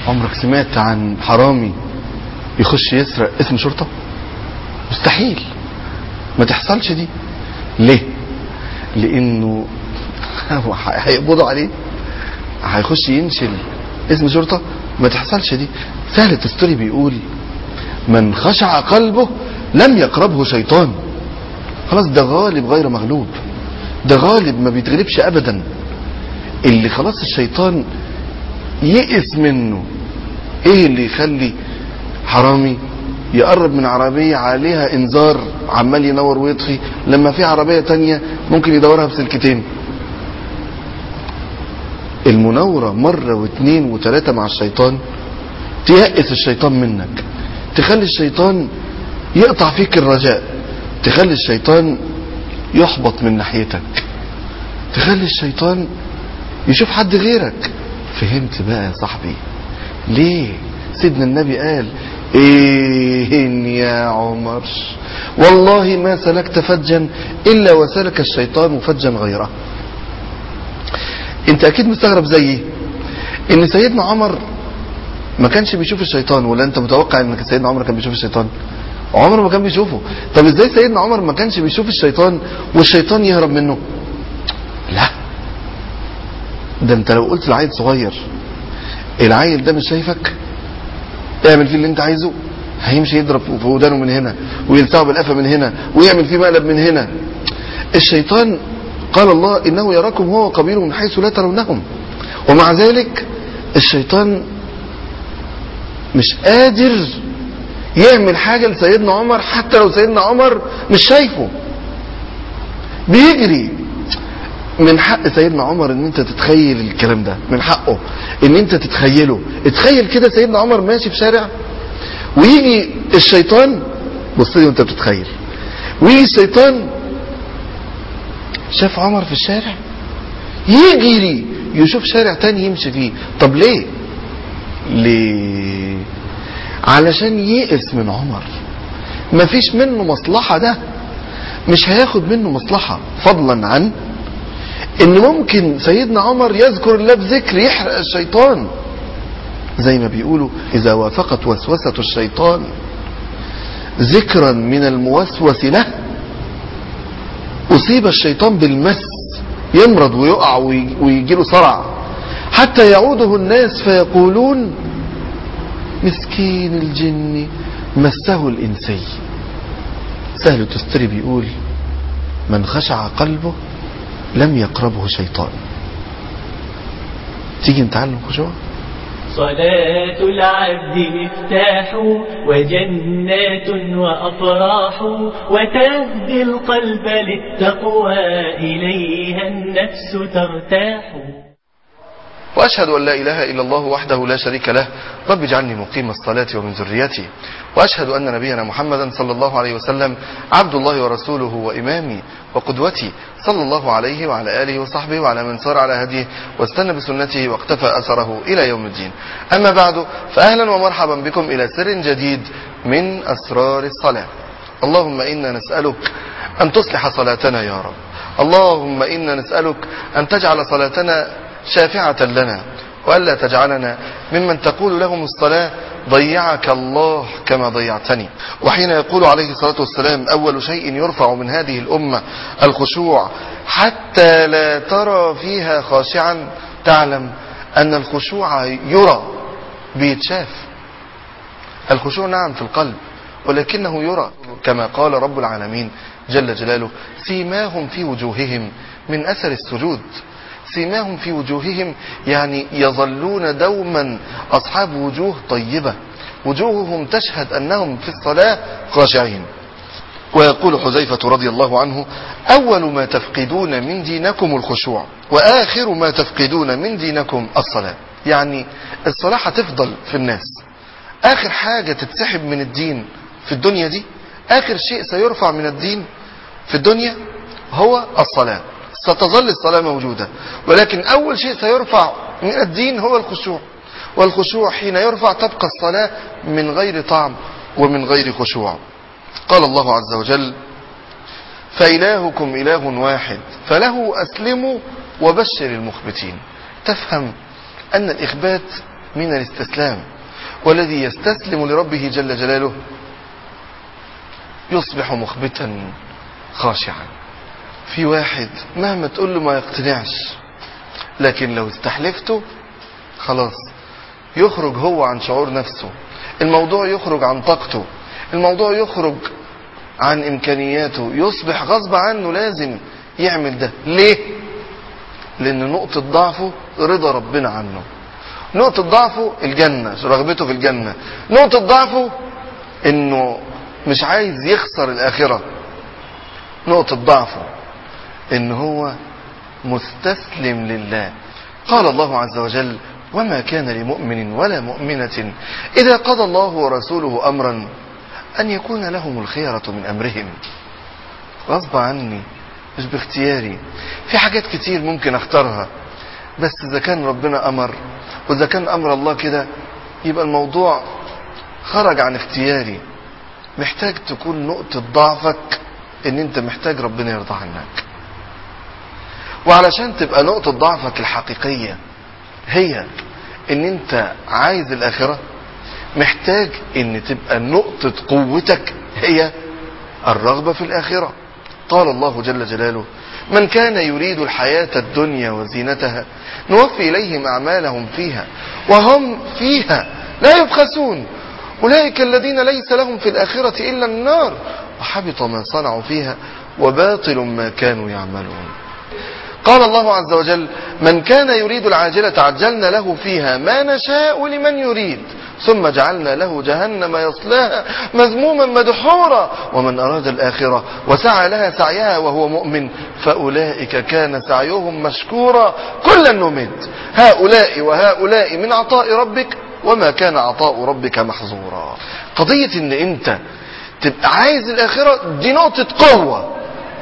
عمرك سمعت عن حرامي يخش يسرق اسم شرطة مستحيل ما تحصلش دي ليه لانه هو هيقبضوا عليه هيخش ينشل اسم شرطة ما تحصلش دي سهل التستوري بيقول من خشع قلبه لم يقربه شيطان خلاص ده غالب غير مغلوب ده غالب ما بيتغلبش ابدا اللي خلاص الشيطان يئس منه ايه اللي يخلي حرامي يقرب من عربية عليها انذار عمال ينور ويطفي لما في عربية تانية ممكن يدورها بسلكتين المناورة مرة واثنين وثلاثة مع الشيطان تيأس الشيطان منك تخلي الشيطان يقطع فيك الرجاء تخلي الشيطان يحبط من ناحيتك تخلي الشيطان يشوف حد غيرك فهمت بقى يا صاحبي ليه سيدنا النبي قال ايه يا عمر والله ما سلكت فجا الا وسلك الشيطان فجا غيره انت اكيد مستغرب زيي ان سيدنا عمر ما كانش بيشوف الشيطان ولا انت متوقع ان سيدنا عمر كان بيشوف الشيطان عمر ما كان بيشوفه طب ازاي سيدنا عمر ما كانش بيشوف الشيطان والشيطان يهرب منه لا ده انت لو قلت لعيل صغير العيل ده مش شايفك اعمل فيه اللي انت عايزه هيمشي يضرب في ودانه من هنا ويلسعه بالقفا من هنا ويعمل فيه مقلب من هنا الشيطان قال الله انه يراكم هو وقبيله من حيث لا ترونهم ومع ذلك الشيطان مش قادر يعمل حاجة لسيدنا عمر حتى لو سيدنا عمر مش شايفه بيجري من حق سيدنا عمر ان انت تتخيل الكلام ده من حقه ان انت تتخيله اتخيل كده سيدنا عمر ماشي في شارع ويجي الشيطان بص لي وانت بتتخيل ويجي الشيطان شاف عمر في الشارع يجري يشوف شارع تاني يمشي فيه طب ليه ليه علشان يئس من عمر مفيش منه مصلحة ده مش هياخد منه مصلحة فضلا عن ان ممكن سيدنا عمر يذكر الله بذكر يحرق الشيطان زي ما بيقولوا اذا وافقت وسوسة الشيطان ذكرا من الموسوس له اصيب الشيطان بالمس يمرض ويقع ويجي له صرع حتى يعوده الناس فيقولون مسكين الجن مسه الانسي سهل التستري بيقول من خشع قلبه لم يقربه شيطان تيجي نتعلم خشوع صلاة العبد مفتاح وجنات وأفراح وتهدي القلب للتقوى إليها النفس ترتاح وأشهد أن لا إله إلا الله وحده لا شريك له رب اجعلني مقيم الصلاة ومن ذريتي وأشهد أن نبينا محمدا صلى الله عليه وسلم عبد الله ورسوله وإمامي وقدوتي صلى الله عليه وعلى آله وصحبه وعلى من سار على هديه واستنى بسنته واقتفى أثره إلى يوم الدين أما بعد فأهلا ومرحبا بكم إلى سر جديد من أسرار الصلاة اللهم إنا نسألك أن تصلح صلاتنا يا رب اللهم إنا نسألك أن تجعل صلاتنا شافعة لنا وألا تجعلنا ممن تقول لهم الصلاة ضيعك الله كما ضيعتني وحين يقول عليه الصلاة والسلام أول شيء يرفع من هذه الأمة الخشوع حتى لا ترى فيها خاشعا تعلم أن الخشوع يرى بيتشاف الخشوع نعم في القلب ولكنه يرى كما قال رب العالمين جل جلاله سيماهم في وجوههم من أثر السجود سيماهم في وجوههم يعني يظلون دوما أصحاب وجوه طيبة وجوههم تشهد أنهم في الصلاة خاشعين ويقول حذيفة رضي الله عنه أول ما تفقدون من دينكم الخشوع وآخر ما تفقدون من دينكم الصلاة يعني الصلاة هتفضل في الناس آخر حاجة تتسحب من الدين في الدنيا دي آخر شيء سيرفع من الدين في الدنيا هو الصلاة ستظل الصلاة موجودة ولكن أول شيء سيرفع من الدين هو الخشوع والخشوع حين يرفع تبقى الصلاة من غير طعم ومن غير خشوع قال الله عز وجل فإلهكم إله واحد فله أسلموا وبشر المخبتين تفهم أن الإخبات من الاستسلام والذي يستسلم لربه جل جلاله يصبح مخبتا خاشعا في واحد مهما تقول له ما يقتنعش لكن لو استحلفته خلاص يخرج هو عن شعور نفسه الموضوع يخرج عن طاقته الموضوع يخرج عن امكانياته يصبح غصب عنه لازم يعمل ده ليه لان نقطة ضعفه رضا ربنا عنه نقطة ضعفه الجنة رغبته في الجنة نقطة ضعفه انه مش عايز يخسر الاخرة نقطة ضعفه ان هو مستسلم لله قال الله عز وجل وما كان لمؤمن ولا مؤمنة إذا قضى الله ورسوله أمرا أن يكون لهم الخيرة من أمرهم غصب عني مش باختياري في حاجات كتير ممكن اختارها بس إذا كان ربنا أمر وإذا كان أمر الله كده يبقى الموضوع خرج عن اختياري محتاج تكون نقطة ضعفك ان انت محتاج ربنا يرضى عنك وعلشان تبقى نقطة ضعفك الحقيقية هي ان انت عايز الاخرة محتاج ان تبقى نقطة قوتك هي الرغبة في الاخرة قال الله جل جلاله من كان يريد الحياة الدنيا وزينتها نوفي إليهم أعمالهم فيها وهم فيها لا يبخسون أولئك الذين ليس لهم في الآخرة إلا النار وحبط ما صنعوا فيها وباطل ما كانوا يعملون قال الله عز وجل من كان يريد العاجلة عجلنا له فيها ما نشاء لمن يريد ثم جعلنا له جهنم يصلاها مذموما مدحورا ومن أراد الآخرة وسعى لها سعيها وهو مؤمن فأولئك كان سعيهم مشكورا كلا نمد هؤلاء وهؤلاء من عطاء ربك وما كان عطاء ربك محظورا قضية ان انت تبقى عايز الآخرة دي نقطة قوة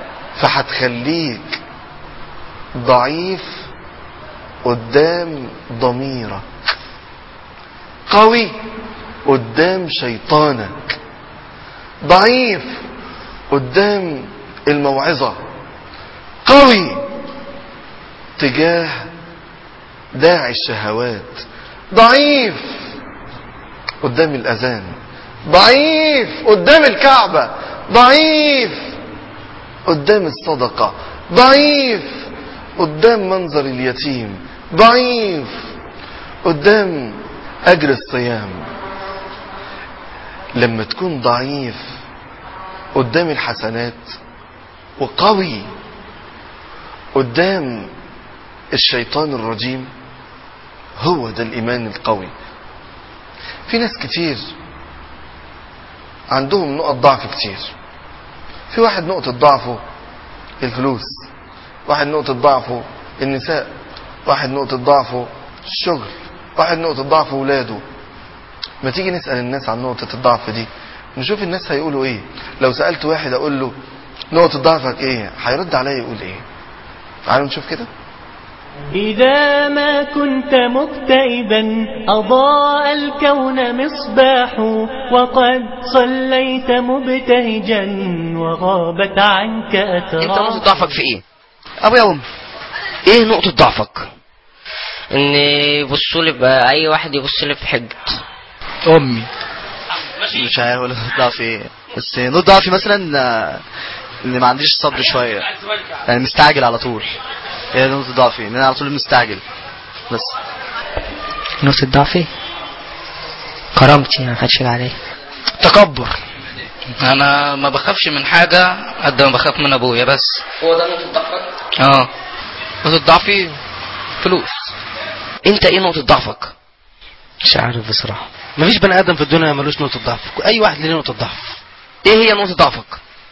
فهتخليك ضعيف قدام ضميرك قوي قدام شيطانك ضعيف قدام الموعظة قوي تجاه داعي الشهوات ضعيف قدام الأذان ضعيف قدام الكعبة ضعيف قدام الصدقة ضعيف قدام منظر اليتيم ضعيف قدام أجر الصيام لما تكون ضعيف قدام الحسنات وقوي قدام الشيطان الرجيم هو ده الإيمان القوي في ناس كتير عندهم نقط ضعف كتير في واحد نقطة ضعفه الفلوس واحد نقطة ضعفه النساء واحد نقطة ضعفه الشغل واحد نقطة ضعف ولاده ما تيجي نسأل الناس عن نقطة الضعف دي نشوف الناس هيقولوا ايه لو سألت واحد اقول له نقطة ضعفك ايه هيرد عليا يقول ايه تعالوا نشوف كده إذا ما كنت مكتئبا أضاء الكون مصباح وقد صليت مبتهجا وغابت عنك انت نقطة أتراك ضعفك في ايه ابويا وامي ايه نقطة ضعفك ان يبصوا لي بقى اي واحد يبص لي في حجة امي مش عارف ولا نقطة ضعفي ايه بس نقطة ضعفي مثلا آه، ان ما عنديش صبر شوية يعني مستعجل على طول هي دي نقطة ضعفي ان انا على طول مستعجل بس نقطة ضعفي كرامتي ما حدش عليه تكبر انا ما بخافش من حاجة قد ما بخاف من ابويا بس هو ده نقطة ضعفك اه نقطة ضعفي فلوس انت ايه نقطة ضعفك مش عارف بصراحة مفيش بني ادم في الدنيا ملوش نقطة ضعف اي واحد ليه نقطة ضعف ايه هي نقطة ضعفك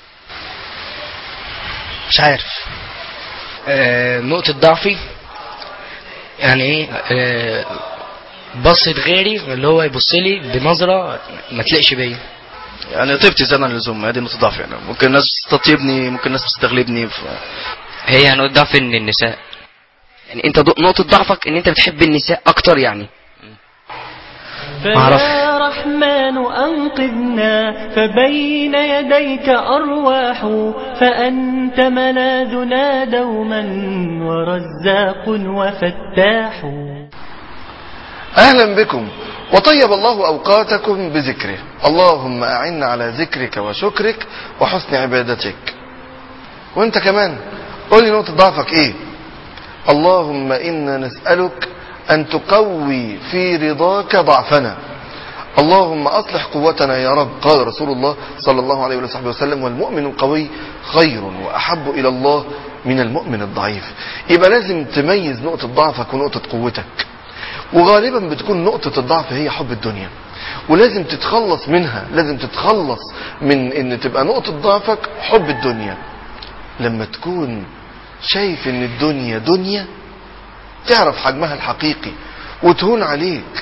مش عارف آه نقطة ضعفي يعني ايه آه بصة غيري اللي هو يبص لي بنظرة ما تلقش بيا يعني طيبتي زيادة عن اللزوم هذه نقطة ضعف يعني ممكن الناس تطيبني ممكن الناس تستغلبني ف... هي نقطة ضعف ان النساء يعني انت ض- نقطة ضعفك ان انت بتحب النساء اكتر يعني معرفش. فيا رحمن أنقذنا فبين يديك أرواح فأنت ملاذنا دوما ورزاق وفتاح أهلا بكم وطيب الله أوقاتكم بذكره اللهم أعنا على ذكرك وشكرك وحسن عبادتك وانت كمان قول لي نقطة ضعفك ايه اللهم إنا نسألك أن تقوي في رضاك ضعفنا اللهم أصلح قوتنا يا رب قال رسول الله صلى الله عليه وصحبه وسلم والمؤمن القوي خير وأحب إلى الله من المؤمن الضعيف يبقى لازم تميز نقطة ضعفك ونقطة قوتك وغالبا بتكون نقطة الضعف هي حب الدنيا ولازم تتخلص منها لازم تتخلص من ان تبقى نقطة ضعفك حب الدنيا لما تكون شايف ان الدنيا دنيا تعرف حجمها الحقيقي وتهون عليك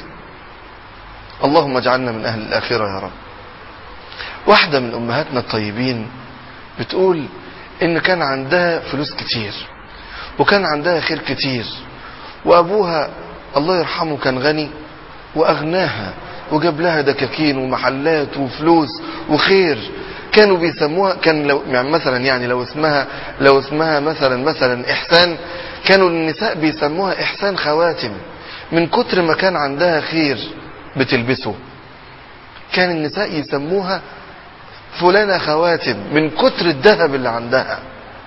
اللهم اجعلنا من اهل الاخرة يا رب واحدة من امهاتنا الطيبين بتقول ان كان عندها فلوس كتير وكان عندها خير كتير وابوها الله يرحمه كان غني واغناها وجاب لها دكاكين ومحلات وفلوس وخير كانوا بيسموها كان لو يعني مثلا يعني لو اسمها لو اسمها مثلا مثلا احسان كانوا النساء بيسموها احسان خواتم من كتر ما كان عندها خير بتلبسه كان النساء يسموها فلانة خواتم من كتر الذهب اللي عندها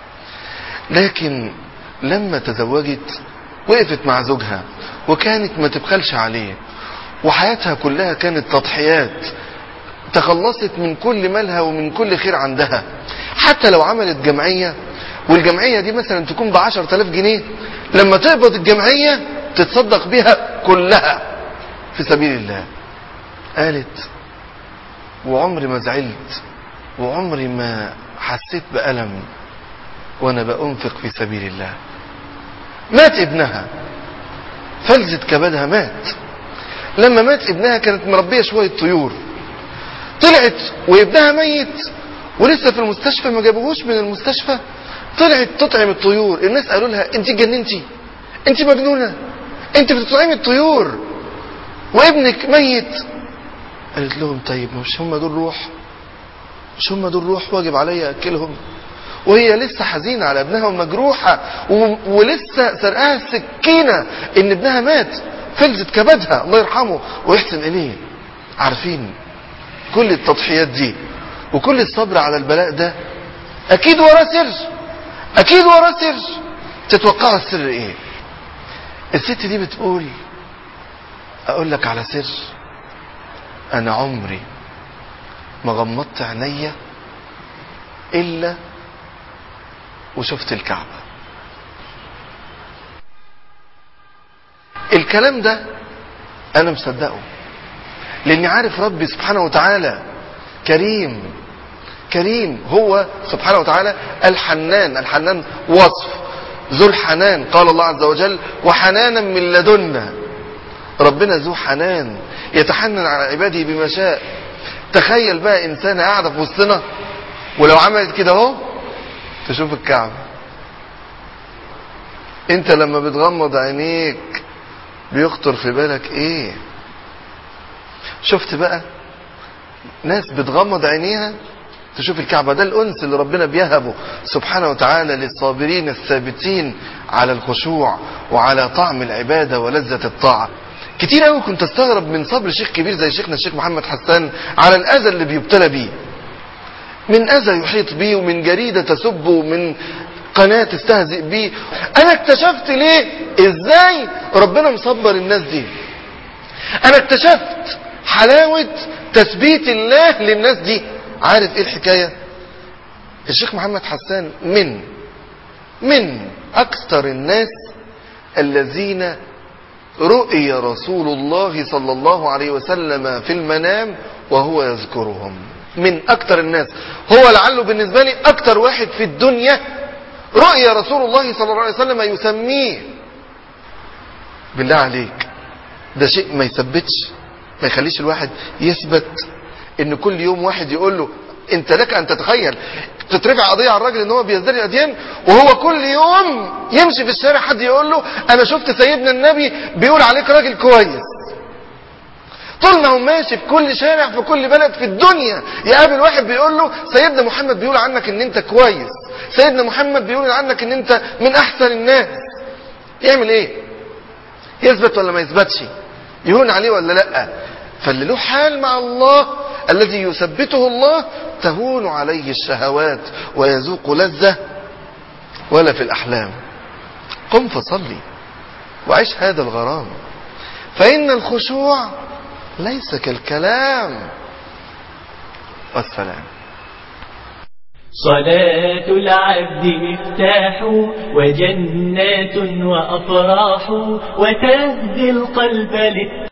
لكن لما تزوجت وقفت مع زوجها وكانت ما تبخلش عليه وحياتها كلها كانت تضحيات تخلصت من كل مالها ومن كل خير عندها حتى لو عملت جمعية والجمعية دي مثلا تكون بعشر تلاف جنيه لما تقبض الجمعية تتصدق بها كلها في سبيل الله قالت وعمري ما زعلت وعمري ما حسيت بألم وانا بأنفق في سبيل الله مات ابنها فلذة كبدها مات لما مات ابنها كانت مربية شوية طيور طلعت وابنها ميت ولسه في المستشفى ما جابوهوش من المستشفى طلعت تطعم الطيور الناس قالوا لها انت جننتي انت مجنونة انت بتطعمي الطيور وابنك ميت قالت لهم طيب مش هم دول روح مش هم دول روح واجب عليا اكلهم وهي لسه حزينة على ابنها ومجروحة و... ولسه سرقاها السكينة ان ابنها مات فلذت كبدها الله يرحمه ويحسن اليه عارفين كل التضحيات دي وكل الصبر على البلاء ده اكيد وراه سر اكيد وراه سر تتوقعوا السر ايه الست دي بتقول اقول لك على سر انا عمري ما غمضت عينيا الا وشفت الكعبة الكلام ده انا مصدقه لاني عارف ربي سبحانه وتعالى كريم كريم هو سبحانه وتعالى الحنان الحنان وصف ذو الحنان قال الله عز وجل وحنانا من لدنا ربنا ذو حنان يتحنن على عباده بما شاء تخيل بقى انسانة قاعدة في وسطنا ولو عملت كده اهو تشوف الكعبة انت لما بتغمض عينيك بيخطر في بالك ايه شفت بقى ناس بتغمض عينيها تشوف الكعبة ده الأنس اللي ربنا بيهبه سبحانه وتعالى للصابرين الثابتين على الخشوع وعلى طعم العبادة ولذة الطاعة كتير قوي كنت استغرب من صبر شيخ كبير زي شيخنا الشيخ محمد حسان على الأذى اللي بيبتلى بيه من أذى يحيط بيه ومن جريدة تسبه ومن قناة تستهزئ بيه أنا اكتشفت ليه إزاي ربنا مصبر الناس دي أنا اكتشفت حلاوة تثبيت الله للناس دي عارف ايه الحكاية الشيخ محمد حسان من من اكثر الناس الذين رؤي رسول الله صلى الله عليه وسلم في المنام وهو يذكرهم من اكثر الناس هو لعله بالنسبة لي اكثر واحد في الدنيا رؤي رسول الله صلى الله عليه وسلم يسميه بالله عليك ده شيء ما يثبتش ما يخليش الواحد يثبت ان كل يوم واحد يقول له انت لك ان تتخيل تترفع قضية على الراجل ان هو بيزدري الاديان وهو كل يوم يمشي في الشارع حد يقول له انا شفت سيدنا النبي بيقول عليك راجل كويس طول ما هو ماشي في كل شارع في كل بلد في الدنيا يقابل واحد بيقول له سيدنا محمد بيقول عنك ان انت كويس سيدنا محمد بيقول عنك ان انت من احسن الناس يعمل ايه يثبت ولا ما يثبتش يهون عليه ولا لا فاللي له حال مع الله الذي يثبته الله تهون عليه الشهوات ويذوق لذة ولا في الأحلام قم فصلي وعيش هذا الغرام فإن الخشوع ليس كالكلام والسلام صلاة العبد مفتاح وجنات وأفراح وتهدي القلب للتقوى